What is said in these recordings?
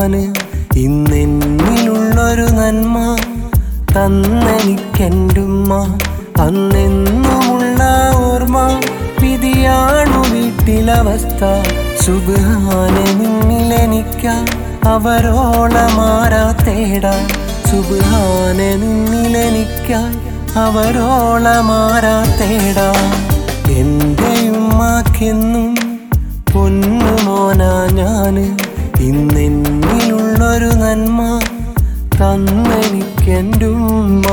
ഞാന് ഇന്നെന്നിലുള്ളൊരു നന്മ തന്നെനിക്കെൻ്റുമ്മ അന്നെന്നുമുള്ള ഓർമ്മ വിധിയാണു വീട്ടിലവസ്ഥ സുബാനെ നിന്നിലെനിക്ക അവരോളമാരാ തേടാ സുബാനെ നിന്നിലെനിക്ക അവരോളമാരാ തേടാ എൻ്റെ ഉമ്മാക്കെന്നും പൊന്നുമോനാ ഞാന് ഇന്നെന്നിലുള്ളൊരു നന്മ തന്നെനിക്കെൻ്റുമ്മ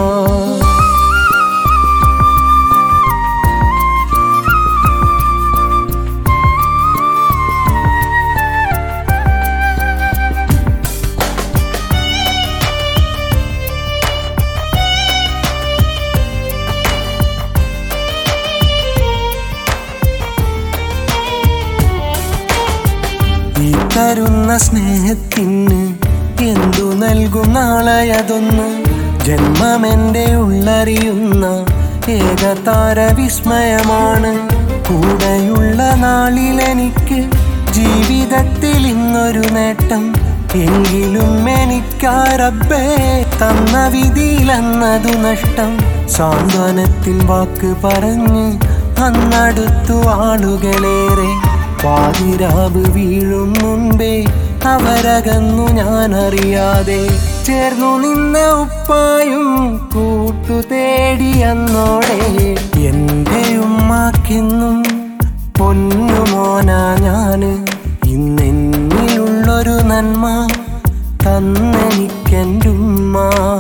ഈ തരുന്ന സ്നേഹത്തിന് എന്തു നൽകും നാളെയതൊന്ന് ജന്മമെന്റെ ഉള്ളറിയുന്ന ഏകതാര വിസ്മയമാണ് കൂടെയുള്ള നാളിലെനിക്ക് ജീവിതത്തിൽ ഇന്നൊരു നേട്ടം എങ്കിലും എനിക്കാരബ്ബേ തന്ന വിധിയിലെന്നതു നഷ്ടം സാന്ത്വനത്തിൻ വാക്ക് പറഞ്ഞ് അന്നടുത്തു ആളുകളേറെ പാതിരാവ് വീഴും മുൻപേ അവരകന്നു ഞാൻ അറിയാതെ ചേർന്നു നിന്ന ഉപ്പായും കൂട്ടു തേടി അന്നോടെ എൻ്റെ ഉമ്മാക്കെന്നും പൊന്നുമോനാ ഞാന് ഇന്നെന്നിലുള്ളൊരു നന്മ തന്നെനിക്കെൻ്റുമ്മ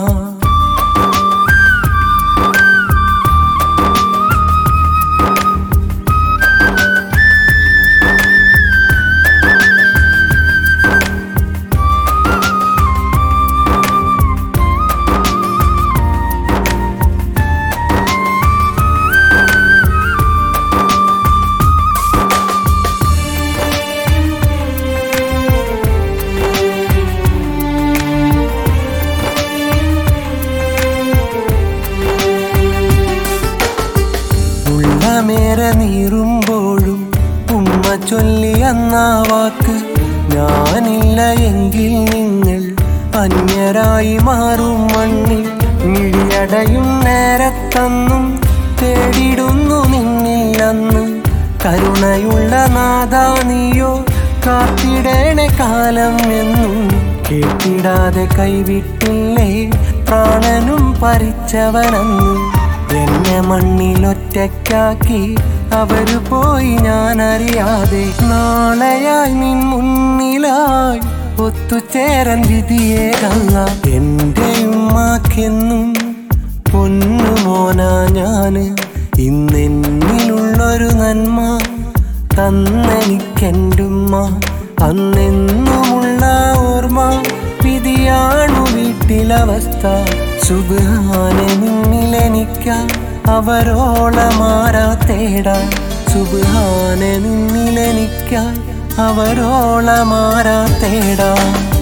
ഉള്ളമേറെ നീറുമ്പോഴും ഉമ്മ ചൊല്ലി അന്നാ വാക്ക് ഞാനില്ല എങ്കിൽ നിങ്ങൾ അന്യരായി മാറും മണ്ണിൽ മിഴിയടയും നേരത്തന്നും തേടിടുന്നു നിന്നിൽ അന്ന് കരുണയുള്ള നാദാ നീയോ കാത്തിടേണ കാലം എന്നും കേട്ടിടാതെ കൈവിട്ടില്ലേ പ്രാണനും പരിച്ചവനന്ന് എന്നെ മണ്ണിലൊറ്റയ്ക്കാക്കി അവര് പോയി ഞാൻ അറിയാതെ നാളെയായി നിൻ മുന്നിലായി ഒത്തുചേരൻ വിധിയേകല്ല എൻ്റെ ഉമ്മാക്കെന്നും പൊന്നുമോനാ ഞാന് ഇന്നെന്നിലുള്ളൊരു നന്മ തന്നെനിക്കെൻ്റുമ്മ അന്നെന്നുമുള്ള ഓർമ്മ വിധിയാണു വീട്ടിലവസ്ഥ സുബാനെ നിന്നിലെനിക്ക അവരോളമാരാ തേടാ സുബാനെ നിന്നിലെനിക്ക അവരോളമാരാ തേടാ